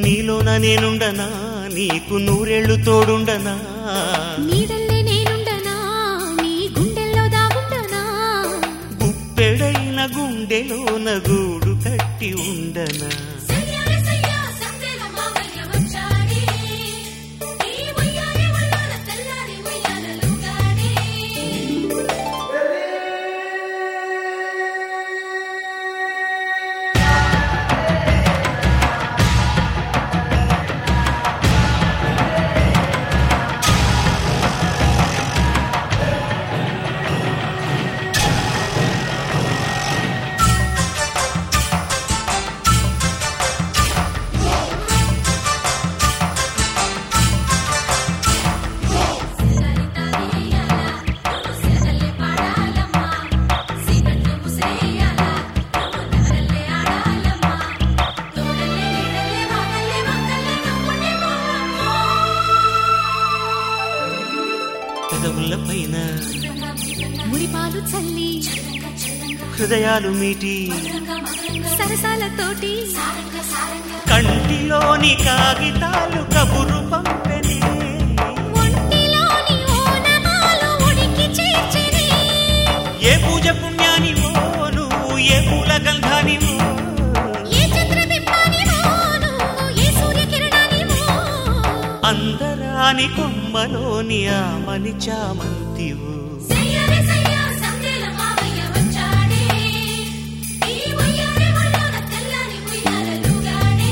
నీలోన నేనుండనా నీకు నూరేళ్లు తోడుండనా నీడల్లే నేనుండనా నీ గుండెల్లో దాగుండనా గుప్పెడైన గుండెలోన గూడు కట్టి ఉండనా సయ్యారే సయ్యా సందేల మావయ్య వచ్చాడే ఈ ఉయ్యాలే ఉయ్యాల తెల్లారి ఉయ్యాలలుగాడే పెదవుల పైన మురిపాలు చల్లి హృదయాలు మీటి సరసాలతోటి కంటిలోని కాగితాలు కబురు పంపెనే ఒంటిలోని ఓనమాలు ఉడికి చేర్చెనే ఏ పూజ పుణ్యానివో నువ్వు ఏ పూల గంధానివో ఏ చంద్రబింబానివో నువ్వు ఏ సూర్యకిరణానివో అందరాని కొమ్మలోని ఆమని చామంతివు సయ్యారే సయ్యా సందేల మావయ్య వచ్చాడే ఈ ఉయ్యాలే ఉయ్యాల తెల్లారి ఉయ్యాలలుగాడే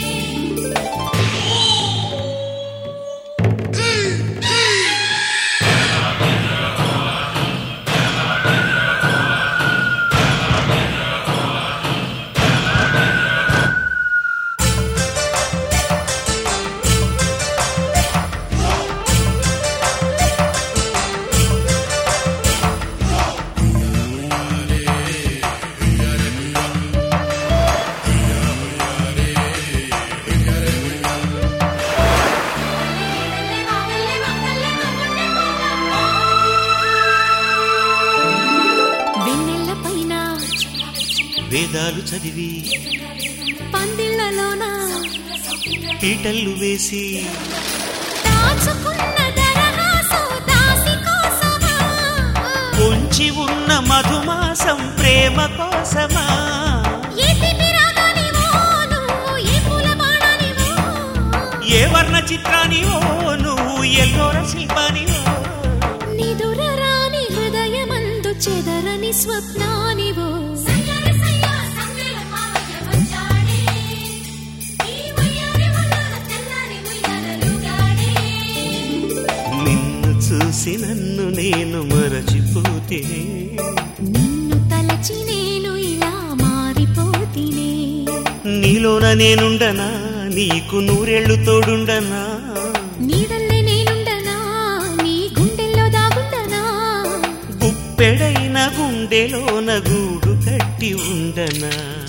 వెన్నెల్ల పైన వేదాలు చదివి పందిళ్ళలోన పీటల్లు వేసి దాచుకున్న దరహాసు దాసి కోసమా పొంచి ఉన్న మధుమాసం ప్రేమ కోసమా ఏ తిప్పి రాగానివో నువ్వు ఏ పూల బాణానివో ఏ వర్ణ చిత్రానివో నువ్వు ఎల్లోర శిల్పానివో నిదుర రాని హృదయమందు చెదరని స్వప్నానివో నిన్ను చూసి నన్ను నేను మరచిపోతేనే నిన్ను తలచి నేను ఇలా మారిపోతినే నీలోన నేనుండనా నీకు నూరేళ్లు తోడుండనా నీడల్లే నేనుండనా నీ గుండెల్లో దాగుండనా గుప్పెడైన గుండెలోన గూడు కట్టి ఉండనా